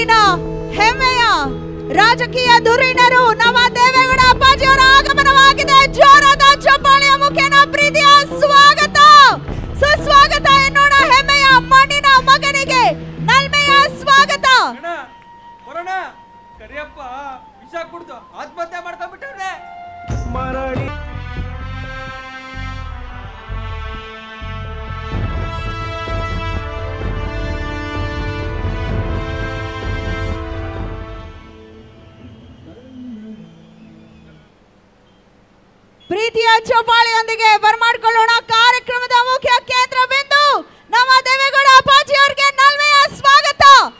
ನಾಡಿನ ಹೆಮ್ಮೆಯ ರಾಜಕೀಯ ಧುರೀಣರು ನಮ್ಮ ದೇವೇಗೌಡ ಅಪ್ಪಾಜಿಯವರ ಆಗಮನವಾಗಿದೆ ಜೋರಾದ ಚಪ್ಪಾಳೆಯ ಮುಖೇನ ಪ್ರೀತಿಯ ಸ್ವಾಗತ ಸುಸ್ವಾಗತ ಎನ್ನೋಣ ಹೆಮ್ಮೆಯ ಮಣ್ಣಿನ ಮಗನಿಗೆ ನಲ್ಮೆಯ ಸ್ವಾಗತ ಅಣ್ಣ ಬರೋಣ ಕರಿಯಪ್ಪ ವಿಷ ಕುಡ್ದು ಆತ್ಮಹತ್ಯೆ ಮಾಡ್ಕೊಂಡ್ಬಿಟ್ಟವ್ರೆ ಮರಳಿ ಪ್ರೀತಿಯ ಚಪ್ಪಾಳೆಯೊಂದಿಗೆ ಬರಮಾಡ್ಕೊಳ್ಳೋಣ ಕಾರ್ಯಕ್ರಮದ ಮುಖ್ಯ ಕೇಂದ್ರ ಬಿಂದು ನಮ್ಮ ದೇವೇಗೌಡ ಅಪ್ಪಾಜಿ ಅವರಿಗೆ ನಲ್ಮೆಯ ಸ್ವಾಗತ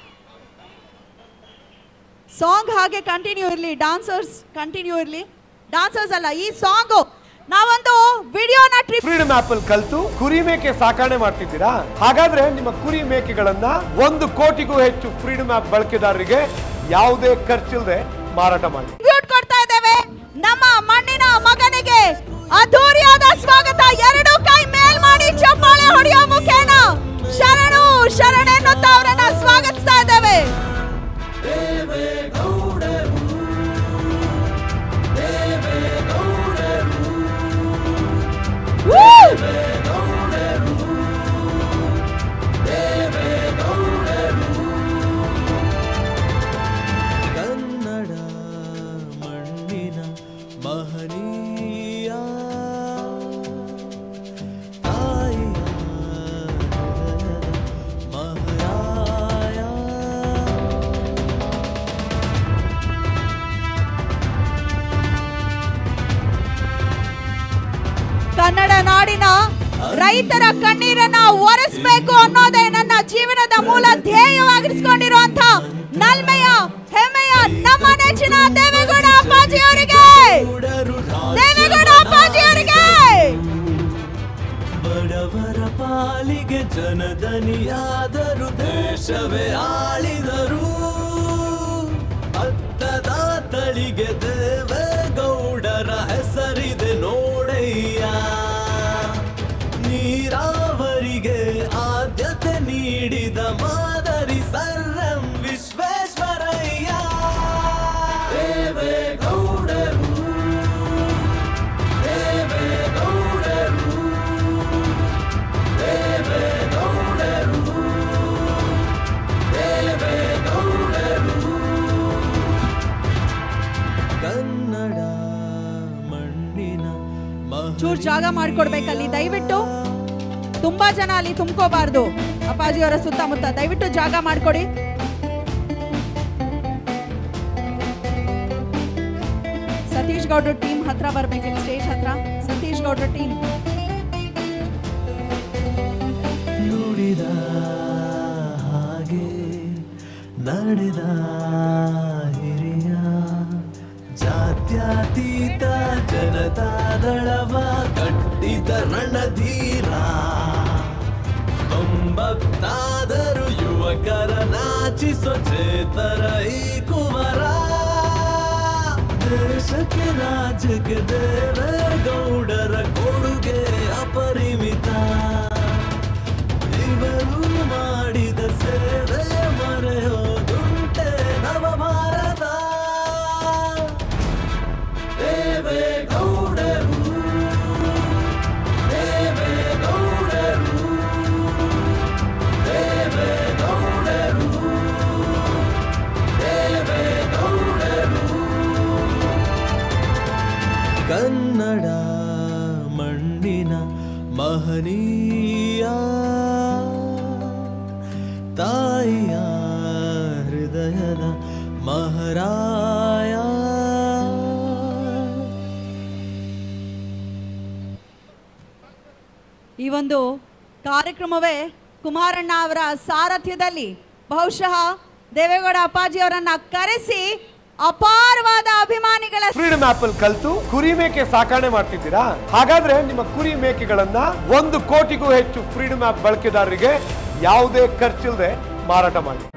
ಸಾಂಗ್ ಹಾಗೆ ಕಂಟಿನ್ಯೂ ಇರಲಿ ಡಾನ್ಸರ್ಸ್ ಕಂಟಿನ್ಯೂ ಇರಲಿ ಡಾನ್ಸರ್ಸ್ ಅಲ್ಲ ಈ ಸಾಂಗು ನಾವೊಂದು ವಿಡಿಯೋನ ಟ್ರಿಪ್ ಫ್ರೀಡಮ್ ಆಪ್ ಅಲ್ಲಿ ಕಲ್ತು ಕುರಿ ಮೇಕೆ ಸಾಕಣೆ ಮಾಡ್ತಿದ್ದೀರಾ ಹಾಗಾದ್ರೆ ನಿಮ್ಮ ಕುರಿ ಮೇಕೆಗಳನ್ನ ಒಂದು ಕೋಟಿಗೂ ಹೆಚ್ಚು ಫ್ರೀಡಮ್ ಆಪ್ ಬಳಕೆದಾರರಿಗೆ ಯಾವುದೇ ಖರ್ಚಿಲ್ಲದೆ ಮಾರಾಟ ಮಾಡಿ ಟ್ರಿಬ್ಯೂಟ್ ಕೊಡ್ತಾ ಇದ್ದೇವೆ ನಮ್ಮ ಮಣ್ಣಿನ ಮಗನಿಗೆ ಅದ್ದೂರಿಯಾದ ಸ್ವಾಗತ ಎರಡು ಕೈ ಮೇಲ್ ಮಾಡಿ ಚಪ್ಪಾಳೆ ಹೊಡೆಯೋ ಮುಖೇನ ಶರಣು ಶರಣೆನ್ನುತ್ತಾ ಅವರನ್ನ ಸ್ವಾಗತಿಸ್ತಾ ಇದ್ದೇವೆ Woo! ಕನ್ನಡ ಮಣ್ಣಿನ ಮಹನೀಯ ತಾಯಿಯ ಮಹಾರಾಯ ಕನ್ನಡ ನಾಡಿನ ರೈತರ ಕಣ್ಣೀರನ್ನ ಒರೆಸ್ಬೇಕು ಅನ್ನೋದೇ ನನ್ನ ಜೀವನದ ಮೂಲ ಧ್ಯೇಯವಾಗಿರಿಸಿಕೊಂಡಿರುವಂತ ನಲ್ಮೆಯ ಹೆಮ್ಮೆಯ ನಮ್ಮ ನೆಚ್ಚಿನ ದೇವೇಗೌಡ ಅಪ್ಪಾಜಿ ಅವರಿಗೆ ಗೌಡರು ದೇವೇಗೌಡ ಅಪ್ಪಾಜಿ ಅವರಿಗೆ ಬಡವರ ಪಾಲಿಗೆ ಜನದನಿಯಾದರು ದೇಶವೇ ಆಳಿದರು ಅತ್ತದ ತಳಿಗೆ ದೇವೇಗೌಡರ ಹೆಸರಿದೆ ನೋಡಯ್ಯ ನೀರಾವರಿಗೆ ಆದ್ಯತೆ ನೀಡಿದ ಮಾದರಿ ಸರ್ಎಂ ವಿಶ್ವೇಶ್ವರಯ್ಯ ದೇವೇಗೌಡರು ದೇವೇಗೌಡರು ದೇವೇಗೌಡರು ದೇವೇಗೌಡರು ಕನ್ನಡ ಮಣ್ಣಿನ ಚೂರ್ ಜಾಗ ಮಾಡ್ಕೊಡ್ಬೇಕಲ್ಲಿ ದಯವಿಟ್ಟು ತುಂಬಾ ಜನ ಅಲ್ಲಿ ತುಂಬ್ಕೋಬಾರ್ದು ಅಪ್ಪಾಜಿ ಅವರ ಸುತ್ತಮುತ್ತ ದಯವಿಟ್ಟು ಜಾಗ ಮಾಡ್ಕೊಡಿ ಸತೀಶ್ ಗೌಡ್ರ ಟೀಮ್ ಹತ್ರ ಬರ್ಬೇಕಿತ್ತು ಸ್ಟೇಜ್ ಹತ್ರ ಸತೀಶ್ ಗೌಡ್ರ ಟೀಮ್ ನುಡಿದ ಹಾಗೆ ನಡೆದ ಹಿರಿಯ ಜಾತ್ಯತೀತ ಜನತಾದಳವ ಕಟ್ಟಿದ ರಣಧೀರ ತೊಂಬತ್ತಾದರೂ ಯುವಕರ ನಾಚಿಸೋ ಚೇತರ ಈ ಕುವರ ದೇಶಕ್ಕೆ ರಾಜ್ಯಕ್ಕೆ ದೇವೇಗೌಡರ ಕೊಡುಗೆ ಅಪರಿಮಿತ ಇವರು ಮಾಡಿದ ಸೇವೆ ಮರೆಯೋದುಂಟೆ ನವಭಾರತ ದೇವೇಗೌಡರು ದೇವೇಗೌಡರು ದೇವೇಗೌಡರು ದೇವೇಗೌಡರು ಕನ್ನಡ ಮಣ್ಣಿನ ಮಹನೀಯ ತಾಯಿಯ ಹೃದಯದ ಮಹಾರಾಯ ಈ ಒಂದು ಕಾರ್ಯಕ್ರಮವೇ ಕುಮಾರಣ್ಣ ಅವರ ಸಾರಥ್ಯದಲ್ಲಿ ಬಹುಶಃ ದೇವೇಗೌಡ ಅಪ್ಪಾಜಿ ಅವರನ್ನ ಕರೆಸಿ ಅಪಾರವಾದ ಅಭಿಮಾನಿಗಳ ಫ್ರೀಡಮ್ ಆಪ್ ಅಲ್ಲಿ ಕಲ್ತು ಕುರಿ ಮೇಕೆ ಸಾಕಣೆ ಮಾಡ್ತಿದ್ದೀರಾ ಹಾಗಾದ್ರೆ ನಿಮ್ಮ ಕುರಿ ಮೇಕೆಗಳನ್ನ ಒಂದು ಕೋಟಿಗೂ ಹೆಚ್ಚು ಫ್ರೀಡಮ್ ಆಪ್ ಬಳಕೆದಾರರಿಗೆ ಯಾವುದೇ ಖರ್ಚಿಲ್ಲದೆ ಮಾರಾಟ ಮಾಡಿ